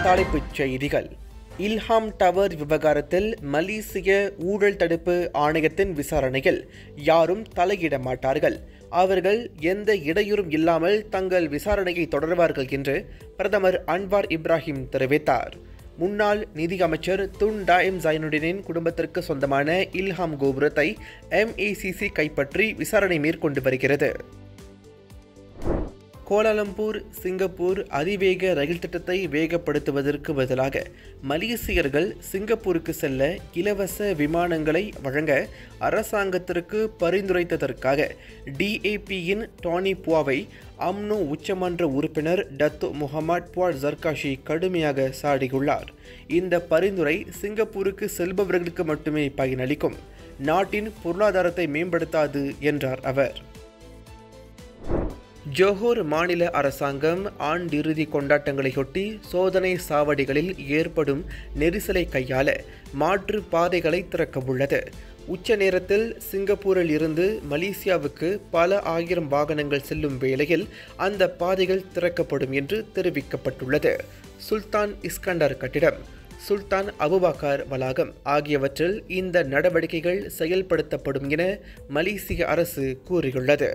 தலைப்புச் செய்திகள் இல்ஹாம் டவர் விவகாரத்தில் மலேசிய ஊழல் தடுப்பு ஆணையத்தின் விசாரணையில் யாரும் தலையிட மாட்டார்கள் அவர்கள் எந்த இடையூறும் இல்லாமல் தங்கள் விசாரணையை தொடர்வார்கள் என்று பிரதமர் அன்வார் இப்ராஹிம் தெரிவித்தார் முன்னாள் நிதியமைச்சர் துன் டாயம் ஜைனுடனின் குடும்பத்திற்கு சொந்தமான இல்ஹாம் கோபுரத்தை எம்ஏசிசி கைப்பற்றி விசாரணை மேற்கொண்டு வருகிறது கோலாலம்பூர் சிங்கப்பூர் அதிவேக ரயில் திட்டத்தை வேகப்படுத்துவதற்கு பதிலாக மலேசியர்கள் சிங்கப்பூருக்கு செல்ல இலவச விமானங்களை வழங்க அரசாங்கத்திற்கு பரிந்துரைத்ததற்காக டிஏபியின் டானி புவாவை அம்னோ உச்சமன்ற உறுப்பினர் டத்து முகமது புவாட் ஜர்காஷி கடுமையாக சாடியுள்ளார் இந்த பரிந்துரை சிங்கப்பூருக்கு செல்பவர்களுக்கு மட்டுமே பயனளிக்கும் நாட்டின் பொருளாதாரத்தை மேம்படுத்தாது என்றார் அவர் ஜோஹர் மாநில அரசாங்கம் ஆண்டிறுதி கொண்டாட்டங்களையொட்டி சோதனை சாவடிகளில் ஏற்படும் நெரிசலை கையாள மாற்று பாதைகளை திறக்கவுள்ளது உச்ச நேரத்தில் சிங்கப்பூரில் இருந்து மலேசியாவுக்கு பல ஆயிரம் வாகனங்கள் செல்லும் வேளையில் அந்த பாதைகள் திறக்கப்படும் என்று தெரிவிக்கப்பட்டுள்ளது சுல்தான் இஸ்கண்டர் கட்டிடம் சுல்தான் அபுபக்கர் வளாகம் ஆகியவற்றில் இந்த நடவடிக்கைகள் செயல்படுத்தப்படும் என மலேசிய அரசு கூறியுள்ளது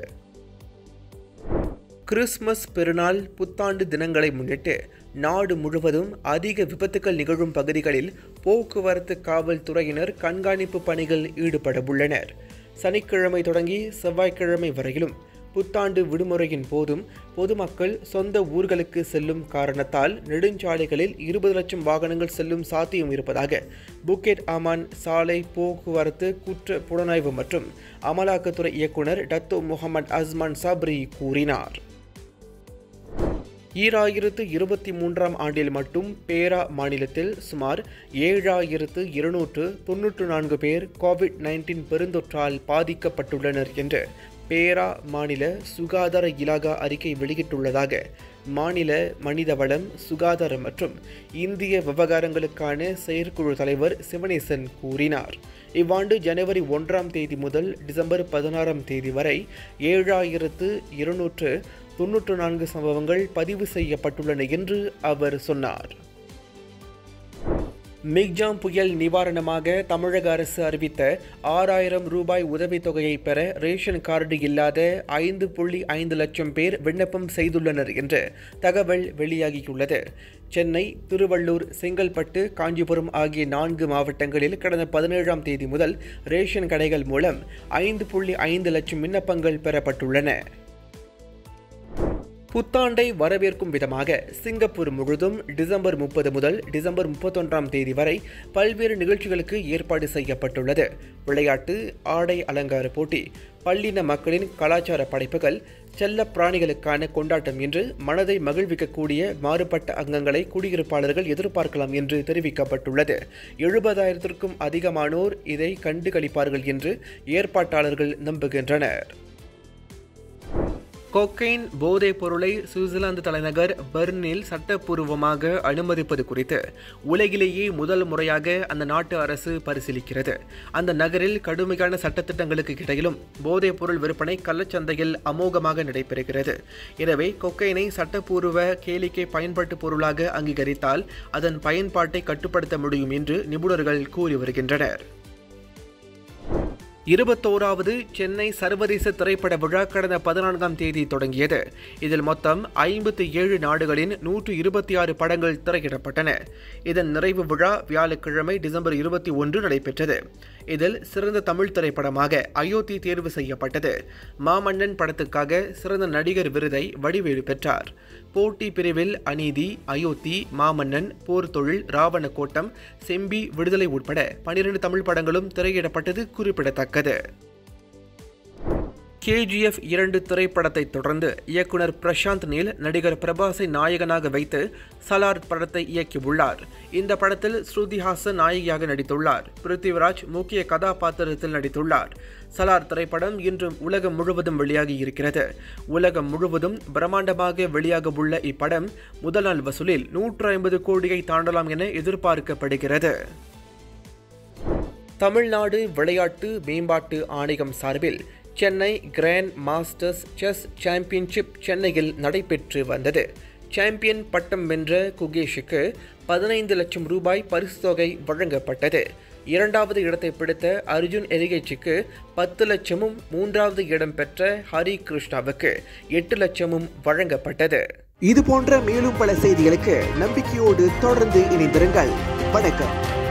கிறிஸ்மஸ் பெருநாள் புத்தாண்டு தினங்களை முன்னிட்டு நாடு முழுவதும் அதிக விபத்துகள் நிகழும் பகுதிகளில் போக்குவரத்து காவல்துறையினர் கண்காணிப்பு பணிகள் ஈடுபட உள்ளனர் சனிக்கிழமை தொடங்கி செவ்வாய்க்கிழமை வரையிலும் புத்தாண்டு விடுமுறையின் போதும் பொதுமக்கள் சொந்த ஊர்களுக்கு செல்லும் காரணத்தால் நெடுஞ்சாலைகளில் இருபது லட்சம் வாகனங்கள் செல்லும் சாத்தியம் இருப்பதாக புக்கெட் அமான் சாலை போக்குவரத்து குற்ற புலனாய்வு மற்றும் அமலாக்கத்துறை இயக்குனர் டத்தோ முகமது அஸ்மான் சப்ரி கூறினார் ஈராயிரத்து இருபத்தி மூன்றாம் ஆண்டில் மட்டும் பேரா மாநிலத்தில் சுமார் ஏழாயிரத்து இருநூற்று தொன்னூற்று நான்கு பேர் கோவிட் நைன்டீன் பெருந்தொற்றால் பாதிக்கப்பட்டுள்ளனர் என்று பேரா மாநில சுகாதார இலாகா அறிக்கை வெளியிட்டுள்ளதாக மாநில மனிதவளம் சுகாதாரம் மற்றும் இந்திய விவகாரங்களுக்கான செயற்குழு தலைவர் சிவனேசன் கூறினார் இவ்வாண்டு ஜனவரி ஒன்றாம் தேதி முதல் டிசம்பர் பதினாறாம் தேதி வரை ஏழாயிரத்து இருநூற்று தொன்னூற்று நான்கு சம்பவங்கள் பதிவு செய்யப்பட்டுள்ளன என்று அவர் சொன்னார் மிக்ஜாம் புயல் நிவாரணமாக தமிழக அரசு அறிவித்த ஆறாயிரம் ரூபாய் உதவித்தொகையை பெற ரேஷன் கார்டு இல்லாத ஐந்து புள்ளி ஐந்து லட்சம் பேர் விண்ணப்பம் செய்துள்ளனர் என்று தகவல் வெளியாகியுள்ளது சென்னை திருவள்ளூர் செங்கல்பட்டு காஞ்சிபுரம் ஆகிய நான்கு மாவட்டங்களில் கடந்த பதினேழாம் தேதி முதல் ரேஷன் கடைகள் மூலம் ஐந்து புள்ளி ஐந்து லட்சம் விண்ணப்பங்கள் பெறப்பட்டுள்ளன புத்தாண்டை வரவேற்கும் விதமாக சிங்கப்பூர் முழுதும் டிசம்பர் முப்பது முதல் டிசம்பர் முப்பத்தொன்றாம் தேதி வரை பல்வேறு நிகழ்ச்சிகளுக்கு ஏற்பாடு செய்யப்பட்டுள்ளது விளையாட்டு ஆடை அலங்கார போட்டி பள்ளின மக்களின் கலாச்சார படைப்புகள் செல்ல பிராணிகளுக்கான கொண்டாட்டம் என்று மனதை மகிழ்விக்கக்கூடிய மாறுபட்ட அங்கங்களை குடியிருப்பாளர்கள் எதிர்பார்க்கலாம் என்று தெரிவிக்கப்பட்டுள்ளது எழுபதாயிரத்திற்கும் அதிகமானோர் இதை கண்டுகளிப்பார்கள் என்று ஏற்பாட்டாளர்கள் நம்புகின்றனர் கொக்கைன் போதைப் பொருளை சுவிட்சர்லாந்து தலைநகர் பெர்னில் சட்டப்பூர்வமாக அனுமதிப்பது குறித்து உலகிலேயே முதல் முறையாக அந்த நாட்டு அரசு பரிசீலிக்கிறது அந்த நகரில் கடுமையான சட்டத்திட்டங்களுக்கு இடையிலும் போதைப் பொருள் விற்பனை கள்ளச்சந்தையில் அமோகமாக நடைபெறுகிறது எனவே கொக்கைனை சட்டப்பூர்வ கேளிக்கை பயன்பாட்டு பொருளாக அங்கீகரித்தால் அதன் பயன்பாட்டை கட்டுப்படுத்த முடியும் என்று நிபுணர்கள் கூறி வருகின்றனர் இருபத்தோராவது சென்னை சர்வதேச திரைப்பட விழா கடந்த பதினான்காம் தேதி தொடங்கியது இதில் மொத்தம் ஐம்பத்தி ஏழு நாடுகளின் நூற்று இருபத்தி ஆறு படங்கள் திரையிடப்பட்டன இதன் நிறைவு விழா வியாழக்கிழமை டிசம்பர் இருபத்தி ஒன்று நடைபெற்றது இதில் சிறந்த தமிழ் திரைப்படமாக அயோத்தி தேர்வு செய்யப்பட்டது மாமன்னன் படத்துக்காக சிறந்த நடிகர் விருதை வடிவேலு பெற்றார் போட்டி பிரிவில் அநீதி அயோத்தி மாமன்னன் போர் தொழில் ராவண கோட்டம் செம்பி விடுதலை உட்பட பனிரெண்டு தமிழ் படங்களும் திரையிடப்பட்டது குறிப்பிடத்தக்கது கேஜிஎஃப் இரண்டு திரைப்படத்தை தொடர்ந்து இயக்குனர் பிரசாந்த் நீல் நடிகர் பிரபாஸை நாயகனாக வைத்து சலார் படத்தை இயக்கியுள்ளார் இந்த படத்தில் ஸ்ருதி ஹாசன் நாயகியாக நடித்துள்ளார் பிருத்திவிராஜ் முக்கிய கதாபாத்திரத்தில் நடித்துள்ளார் சலார் திரைப்படம் இன்று உலகம் முழுவதும் வெளியாகி இருக்கிறது உலகம் முழுவதும் பிரம்மாண்டமாக வெளியாக உள்ள இப்படம் முதல் நாள் வசூலில் நூற்று ஐம்பது கோடியை தாண்டலாம் என எதிர்பார்க்கப்படுகிறது தமிழ்நாடு விளையாட்டு மேம்பாட்டு ஆணையம் சார்பில் Chennai grand masters chess championship சென்னையில் நடைபெற்று வந்தது சாம்பியன் பட்டம் வென்ற குகேஷுக்கு பதினைந்து லட்சம் ரூபாய் பரிசு தொகை வழங்கப்பட்டது இரண்டாவது இடத்தை பிடித்த அர்ஜுன் எரிகேச்சிக்கு பத்து லட்சமும் மூன்றாவது இடம் பெற்ற ஹரி கிருஷ்ணாவுக்கு எட்டு லட்சமும் வழங்கப்பட்டது இது போன்ற மேலும் பல செய்திகளுக்கு நம்பிக்கையோடு தொடர்ந்து இணைந்திருங்கள் வணக்கம்